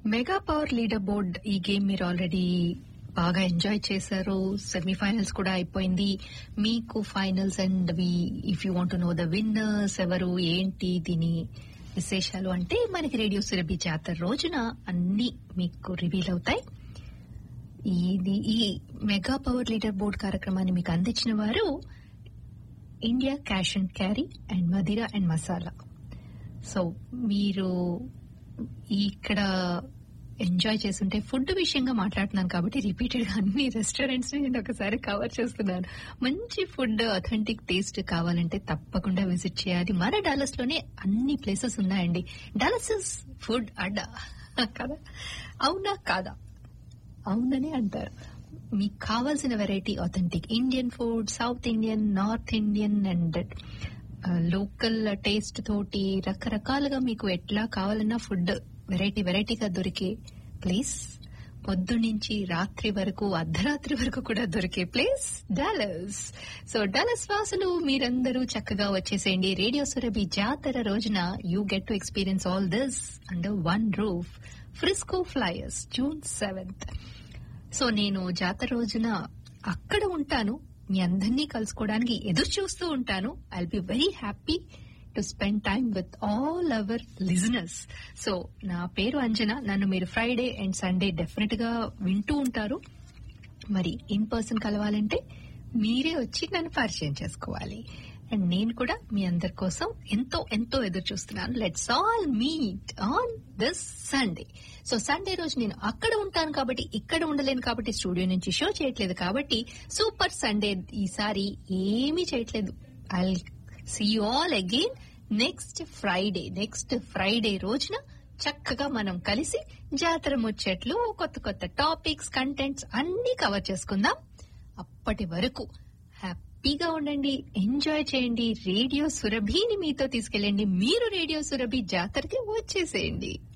mega power leader board ఈ game మీరు already బాగా ఎంజాయ్ చేశారు సెమీఫైనల్స్ కూడా అయిపోయింది మీకు finals and we if you want know the winners ఎవరు ఏంటి దీని విశేషాలు అంటే మనకి రేడియో సురభి జాతర రోజున అన్ని మీకు రివీల్ అవుతాయి ఇది ఈ మెగా పవర్ లీడర్ బోర్డ్ కార్యక్రమాన్ని మీకు అందించిన వారు India cash and carry and Madira and masala so మీరు ఇక్కడ ఎంజాయ్ చేస్తుంటే ఫుడ్ విషయంగా మాట్లాడుతున్నాను కాబట్టి రిపీటెడ్ గా అన్ని రెస్టారెంట్స్ నేను ఒకసారి కవర్ చేస్తున్నాను మంచి ఫుడ్ అథెంటిక్ టేస్ట్ కావాలంటే తప్పకుండా విజిట్ చేయాలి మన డాలస్ లోనే అన్ని ప్లేసెస్ ఉన్నాయండి డాలస్ ఇస్ ఫుడ్ అడ్డా కదా అవునా కాదా అవునని అంటారు మీకు కావాల్సిన variety authentic Indian food south Indian north Indian and local taste తోటి రకరకాలుగా మీకు ఎట్లా కావాలన్నా ఫుడ్ వెరైటీ వెరైటీగా దొరికే ప్లేస్ పొద్దు నుంచి రాత్రి వరకు అర్ధరాత్రి వరకు కూడా దొరికే ప్లేస్ డాలస్ సో డాలస్ వాసులు మీరందరూ చక్కగా వచ్చేసేయండి రేడియో సురభి జాతర రోజున you get to experience all this under one roof Frisco flyers June seventh so నేను జాతర రోజున అక్కడ ఉంటాను మీ అందరినీ కలుసుకోవడానికి ఎదురు చూస్తూ ఉంటాను I be very happy to spend time with all our listeners so నా పేరు అంజన నన్ను మీరు ఫ్రైడే అండ్ సండే డెఫినెట్ గా వింటూ ఉంటారు మరి ఇన్ పర్సన్ కలవాలంటే మీరే వచ్చి నన్ను పరిచయం చేసుకోవాలి అండ్ నేను కూడా మీ అందరి కోసం ఎంతో ఎంతో ఎదురు చూస్తున్నాను let's all meet on this Sunday so Sunday రోజు నేను అక్కడ ఉంటాను కాబట్టి ఇక్కడ ఉండలేను కాబట్టి స్టూడియో నుంచి షో చేయట్లేదు కాబట్టి సూపర్ సండే ఈసారి ఏమీ చేయట్లేదు I see you all again next Friday next Friday రోజున చక్కగా మనం కలిసి జాతర ముచ్చట్లు కొత్త కొత్త టాపిక్స్ కంటెంట్స్ అన్ని కవర్ చేసుకుందాం అప్పటి వరకు హ్యాపీగా ఉండండి ఎంజాయ్ చేయండి రేడియో సురభిని మీతో తీసుకెళ్ళండి మీరు రేడియో సురభి జాతరకి వచ్చేసేయండి